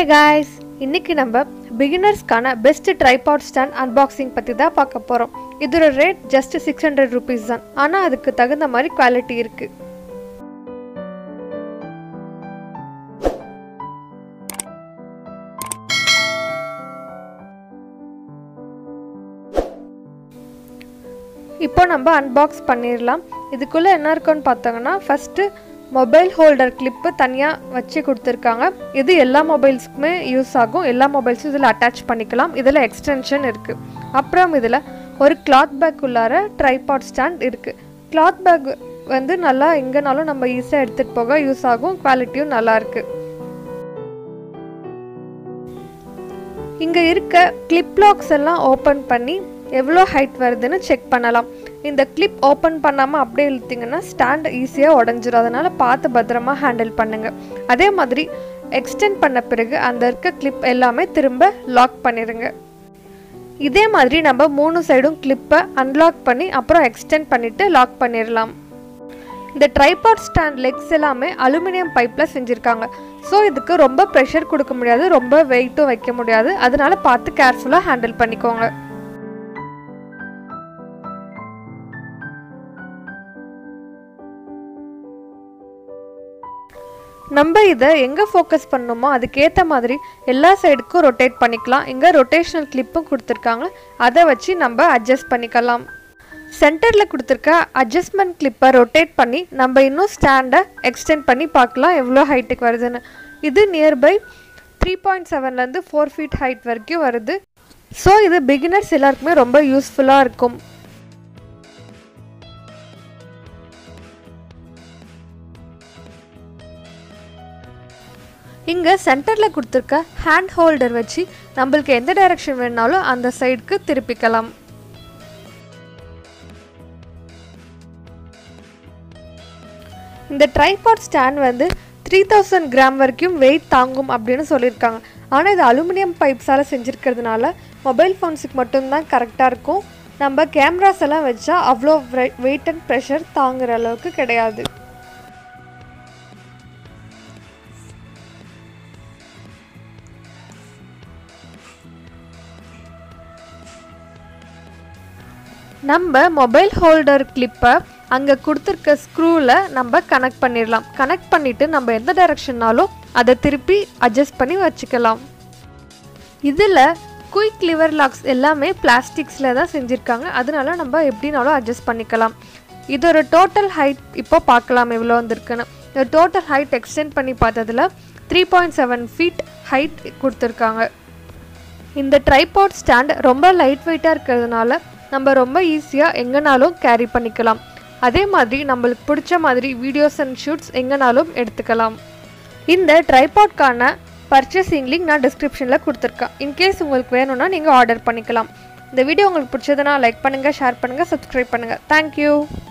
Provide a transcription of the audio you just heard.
guys இன்னைக்கு நம்ம பிகினர்ஸ்க்கான பெஸ்ட் ட்ரைபாட் ஸ்டாண்ட் அன்பாக்சிங் பற்றி தான் பார்க்க போகிறோம் இதோட rate just six hundred rupees தான் ஆனால் அதுக்கு தகுந்த மாதிரி குவாலிட்டி இருக்குது இப்போ நம்ம அன்பாக்ஸ் பண்ணிடலாம் இதுக்குள்ளே என்ன இருக்குன்னு பார்த்தோங்கன்னா ஃபஸ்ட்டு மொபைல் ஹோல்டர் கிளிப்பு தனியாக வச்சு கொடுத்துருக்காங்க இது எல்லா மொபைல்ஸ்க்குமே யூஸ் ஆகும் எல்லா மொபைல்ஸும் இதில் அட்டாச் பண்ணிக்கலாம் இதில் எக்ஸ்டென்ஷன் இருக்குது அப்புறம் இதில் ஒரு கிளாத் பேக் உள்ளார ட்ரைபாட் ஸ்டாண்ட் இருக்குது கிளாத் பேக் வந்து நல்லா எங்கேனாலும் நம்ம ஈஸியாக எடுத்துகிட்டு போக யூஸ் ஆகும் குவாலிட்டியும் நல்லா இருக்குது இங்கே இருக்க கிளிப் லாக்ஸ் எல்லாம் ஓப்பன் பண்ணி எவ்வளோ ஹைட் வருதுன்னு செக் பண்ணலாம் இந்த கிளிப் ஓப்பன் பண்ணாமல் அப்படியே இழுத்திங்கன்னா ஸ்டாண்ட் ஈஸியாக உடஞ்சிரும் அதனால் பார்த்து பத்திரமா ஹேண்டில் பண்ணுங்கள் அதே மாதிரி எக்ஸ்டெண்ட் பண்ண பிறகு அந்த இருக்க கிளிப் எல்லாமே திரும்ப லாக் பண்ணிடுங்க இதே மாதிரி நம்ம மூணு சைடும் கிளிப்பை அன்லாக் பண்ணி அப்புறம் எக்ஸ்டெண்ட் பண்ணிவிட்டு லாக் பண்ணிடலாம் இந்த ட்ரைபாட் ஸ்டாண்ட் லெக்ஸ் எல்லாமே அலுமினியம் பைப்பில் செஞ்சுருக்காங்க ஸோ இதுக்கு ரொம்ப ப்ரெஷர் கொடுக்க முடியாது ரொம்ப வெயிட்டும் வைக்க முடியாது அதனால பார்த்து கேர்ஃபுல்லாக ஹேண்டில் பண்ணிக்கோங்க நம்ம இதை எங்கே ஃபோக்கஸ் பண்ணணுமோ அதுக்கேற்ற மாதிரி எல்லா சைடுக்கும் ரொட்டேட் பண்ணிக்கலாம் இங்கே ரொட்டேஷனல் கிளிப்பும் கொடுத்துருக்காங்க அதை வச்சு நம்ம அட்ஜஸ்ட் பண்ணிக்கலாம் சென்டரில் கொடுத்துருக்க அட்ஜஸ்ட்மெண்ட் கிளிப்பை ரொட்டேட் பண்ணி நம்ம இன்னும் ஸ்டாண்டை எக்ஸ்டெண்ட் பண்ணி பார்க்கலாம் எவ்வளோ ஹைட்டுக்கு வருதுன்னு இது நியர்பை த்ரீ பாயிண்ட் செவன்லேருந்து ஃபோர் ஃபீட் ஹைட் வரைக்கும் வருது ஸோ இது பிகினர்ஸ் எல்லாருக்குமே ரொம்ப யூஸ்ஃபுல்லாக இருக்கும் இங்கே சென்டரில் கொடுத்துருக்க ஹேண்ட் ஹோல்டர் வச்சு நம்மளுக்கு எந்த டைரக்ஷன் வேணாலும் அந்த சைடுக்கு திருப்பிக்கலாம் இந்த ட்ரைபாட் ஸ்டாண்ட் வந்து த்ரீ தௌசண்ட் கிராம் வரைக்கும் வெயிட் தாங்கும் அப்படின்னு சொல்லியிருக்காங்க ஆனால் இது அலுமினியம் பைப்ஸால் செஞ்சுருக்கிறதுனால மொபைல் ஃபோன்ஸுக்கு மட்டும்தான் கரெக்டாக இருக்கும் நம்ம கேமராஸ் எல்லாம் வச்சா அவ்வளோ வெயிட் அண்ட் ப்ரெஷர் தாங்குற அளவுக்கு கிடையாது நம்ம மொபைல் ஹோல்டர் கிளிப்பை அங்கே கொடுத்துருக்க ஸ்க்ரூவில் நம்ம கனெக்ட் பண்ணிடலாம் கனெக்ட் பண்ணிவிட்டு நம்ம எந்த டைரக்ஷன்னாலும் அதை திருப்பி அட்ஜஸ்ட் பண்ணி வச்சுக்கலாம் இதில் குயிக் லிவர் லாக்ஸ் எல்லாமே பிளாஸ்டிக்ஸில் தான் செஞ்சுருக்காங்க அதனால நம்ம எப்படினாலும் அட்ஜஸ்ட் பண்ணிக்கலாம் இதோட டோட்டல் ஹைட் இப்போ பார்க்கலாம் எவ்வளோ வந்திருக்குன்னு இந்த டோட்டல் ஹைட் எக்ஸ்டெண்ட் பண்ணி பார்த்ததில் three point seven feet height கொடுத்துருக்காங்க இந்த ட்ரைபாட் ஸ்டாண்ட் ரொம்ப லைட் வெயிட்டாக இருக்கிறதுனால நம்ம ரொம்ப ஈஸியாக எங்கேனாலும் கேரி பண்ணிக்கலாம் அதே மாதிரி நம்மளுக்கு பிடிச்ச மாதிரி வீடியோஸ் அண்ட் ஷூட்ஸ் எங்கேனாலும் எடுத்துக்கலாம் இந்த ட்ரைபாட்கான பர்ச்சேசிங் லிங்க் நான் டிஸ்கிரிப்ஷனில் கொடுத்துருக்கேன் இன்கேஸ் உங்களுக்கு வேணும்னா நீங்கள் ஆர்டர் பண்ணிக்கலாம் இந்த வீடியோ உங்களுக்கு பிடிச்சதுன்னா லைக் பண்ணுங்கள் ஷேர் பண்ணுங்கள் சப்ஸ்கிரைப் பண்ணுங்கள் தேங்க்யூ